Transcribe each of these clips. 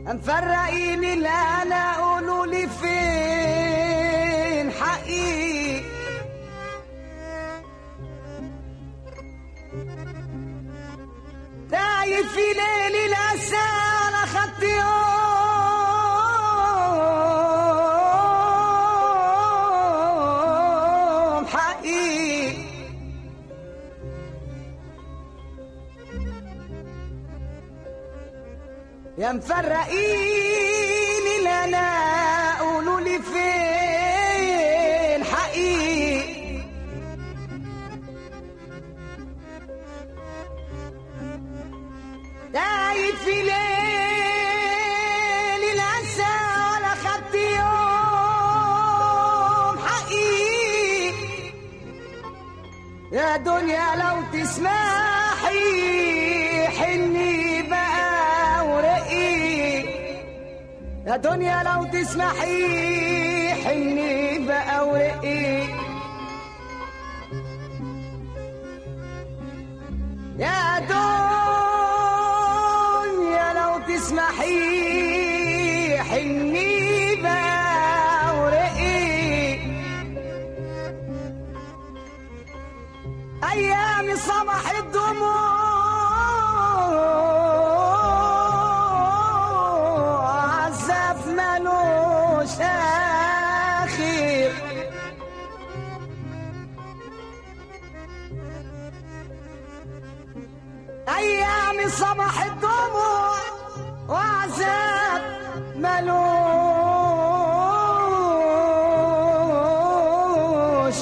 مفرقين اللي انا قولوا لي فين حقي تايه في ليل الاسى انا خدت يوم حقي يا مفرقين اللي انا قولوا لي فين حقيقي تايه في ليل العسى ولا خدت يوم حقيقي يا دنيا لو تسمحي حني بقى ورقي يا دنيا لو تسمحي حني بقى ورقي يا دنيا لو تسمحي حني بقى ورقي ايام صباح الدموع عذاب ملوش اخر ايام صباح الدموع وعذاب ملوش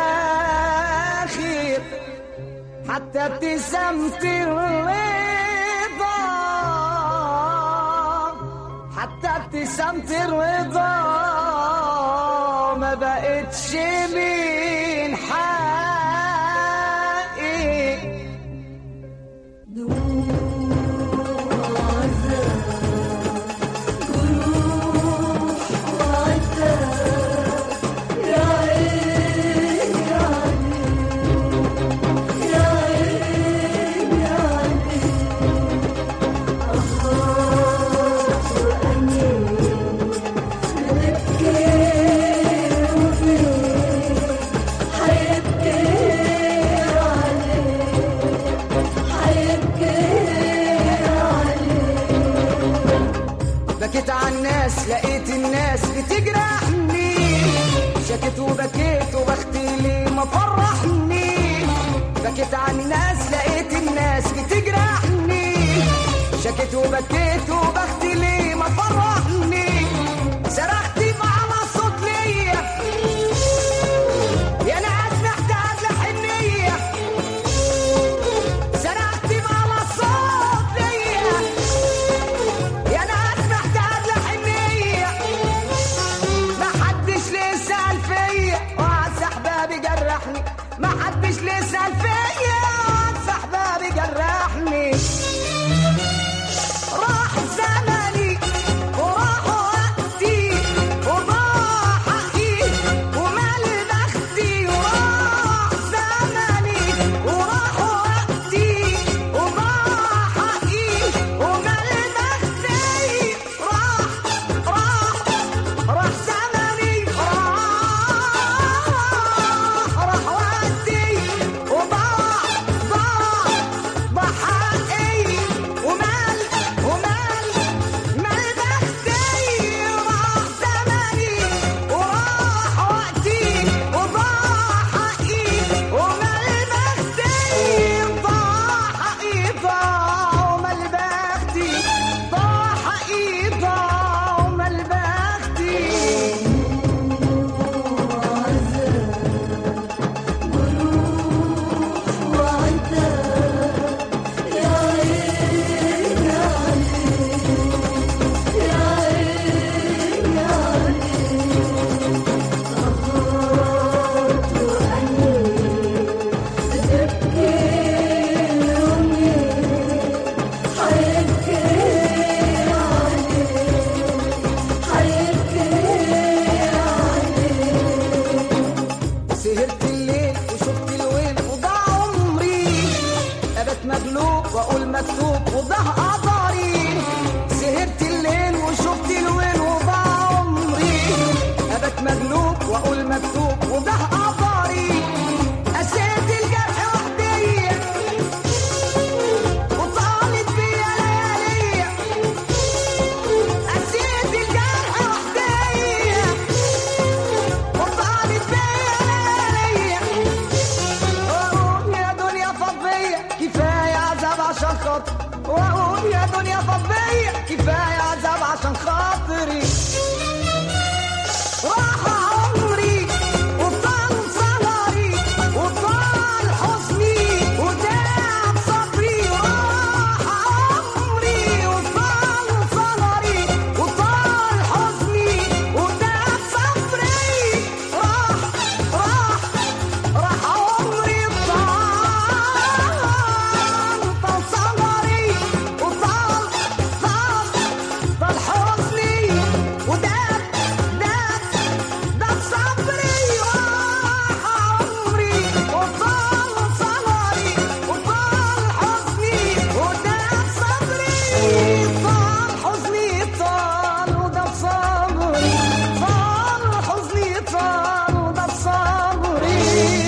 اخر حتى ابتسامة الرضا حتى ابتسامة الرضا ما بقتش من حقي بكيت على الناس لقيت الناس بتجرحني شكيت وبكيت وبختي لي ما فرحني بكيت على الناس لقيت الناس بتجرحني شكيت وبكيت وبختي لي ما فرحني صرخت على صوت ليا يا ناس محتاج لحنيه صرخت على صوت ليا يا ناس محتاج لحنية ما حدش ليه سأل فيا وعز احبابي جرحني ما حدش ليه سأل فيا وعز احبابي جرحني راح زمني وراح وقتي وضاع حقي ومال بختي وراح زمني وراح وقتي وضاع حقي ومال بختي راح راح راح زمني راح راح وقتي وضاع ضاع ضاع حقي ومال ومال مال بختي راح زمني وراح وقتي وضاع حقي ومال بختي ضاع حقي ضاع ومال بختي ضاع حقي ضاع ومال بختي سهرت الليل وشفت الويل وضاع عمري ابت مغلوب واقول مكتوب وضاع قدري سهرت الليل شفت الوين وضاع عمري ابت مغلوب واقول مكتوب وده قدري قسيت الجرح وحدي وطالت بيا ليالي قسيت الجرح وحدي وطالت بيا ليالي واقول يا دنيا فضية كفاية عذاب عشان خاطري واقول يا دنيا فضية كفاية عذاب عشان خاطري راح عمري وطال صغري وطال حزني وداع صبري راح عمري وطال صغري وطال حزني وداع صبري راح راح راح عمري طال طال صغري وطال طال طال حزني وداب داب داب صبري راح عمري وطال صغري وطال حزني وداب صبري طال حزني طال وداب صبري طال حزني طال وداب صبري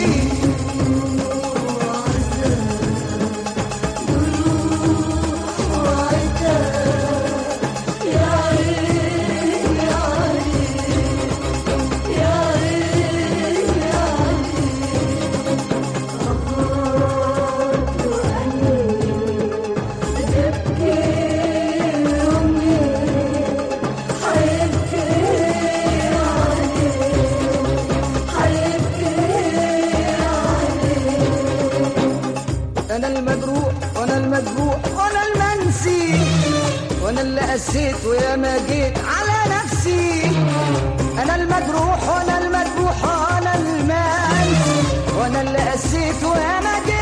انا المجروح وانا المذبوح وانا المنسي وانا اللي قسيت ويا ما جيت على نفسي انا المجروح وانا المذبوح وانا المنسي وانا اللي قسيت ويا ما جيت